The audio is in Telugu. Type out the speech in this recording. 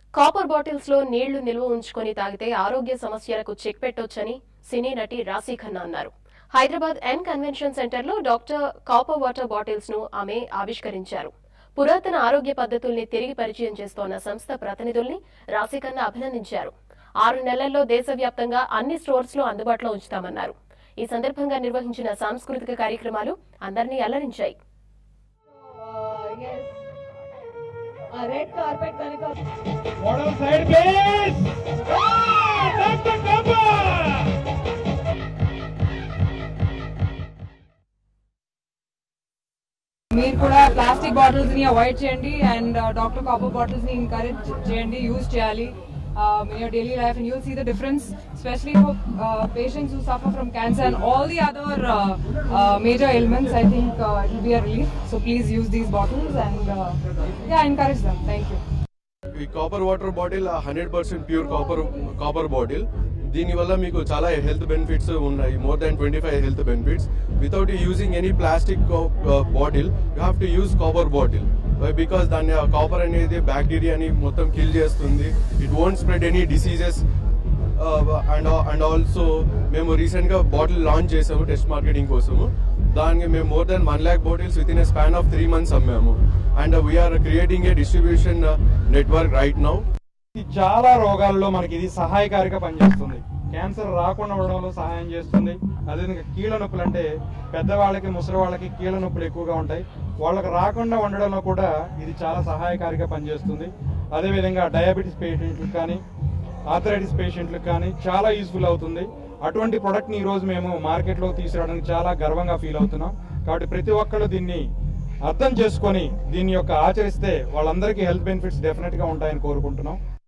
కాపర్ బాటిల్స్ లో నీళ్లు నిల్వ ఉంచుకొని తాగితే ఆరోగ్య సమస్యలకు చెక్ పెట్టొచ్చని సినీ నటి రాశీ ఖన్నా అన్నారు హైదరాబాద్ ఎన్ కన్వెన్షన్ సెంటర్ లో డాక్టర్ కాపర్ వాటర్ బాటిల్స్ ను ఆమె ఆవిష్కరించారు పురాతన ఆరోగ్య పద్ధతుల్ని తిరిగి పరిచయం చేస్తోన్న సంస్థ ప్రతినిధుల్ని రాశీ ఖన్నా అభినందించారు ఆరు నెలల్లో దేశవ్యాప్తంగా అన్ని స్టోర్స్ లో అందుబాటులో ఉంచుతామన్నారు ఈ సందర్భంగా నిర్వహించిన సాంస్కృతిక కార్యక్రమాలు అందరినీ అల్లరించాయి ఆ రెడ్ కార్పెట్ కనుక Model side please! Ah, Dr. Kappa! మీరు కూడా ప్లాస్టిక్ బాటిల్స్ ని అవాయిడ్ చేయండి అండ్ డాక్టర్ కాపర్ బాటిల్స్ ని ఎంకరేజ్ చేయండి యూజ్ చేయాలి in your daily life and you'll see the difference specially for patients who suffer from cancer and all the other major elements I think it will be a relief so please use these bottles and yeah encourage them thank you ఈ copper water bottle hundred percent pure copper copper bottle దీనివల్ల మీకు చాలా హెల్త్ బెనిఫిట్స్ ఉన్నాయి more than twenty five health benefits without using any plastic bottle you have to use copper bottle because దాన్ని కాపర్ అనేది బ్యాక్టీరియాని మొత్తం కిల్ చేస్తుంది it won't spread any diseases and and also మేము రీసెంట్గా బాటిల్ లాంచ్ చేసాము టెస్ట్ మార్కెటింగ్ కోసము దానికి మేము more than one lakh bottles within a span of three months అమ్మాము and we are creating a distribution network right now ఇది చాలా రోగాల్లో మనకి ఇది సహాయకారిగా పనిచేస్తుంది క్యాన్సర్ రాకుండా ఉండడంలో సహాయం చేస్తుంది అదేవిధంగా కీళ్ళ నొప్పులు అంటే పెద్దవాళ్ళకి ముసలి వాళ్ళకి కీళ్ళ నొప్పులు ఎక్కువగా ఉంటాయి వాళ్ళకి రాకుండా ఉండడంలో కూడా ఇది చాలా సహాయకారిగా పనిచేస్తుంది అదేవిధంగా డయాబెటీస్ పేషెంట్లకు కానీ ఆథరైటిస్ పేషెంట్లకు కానీ చాలా యూస్ఫుల్ అవుతుంది అటువంటి ప్రొడక్ట్ని ఈరోజు మేము మార్కెట్లో తీసుకురావడానికి చాలా గర్వంగా ఫీల్ అవుతున్నాం కాబట్టి ప్రతి ఒక్కళ్ళు దీన్ని అర్థం చేసుకొని దీని యొక్క ఆచరిస్తే వాళ్ళందరికీ హెల్త్ బెనిఫిట్స్ డెఫినెట్గా ఉంటాయని కోరుకుంటున్నాం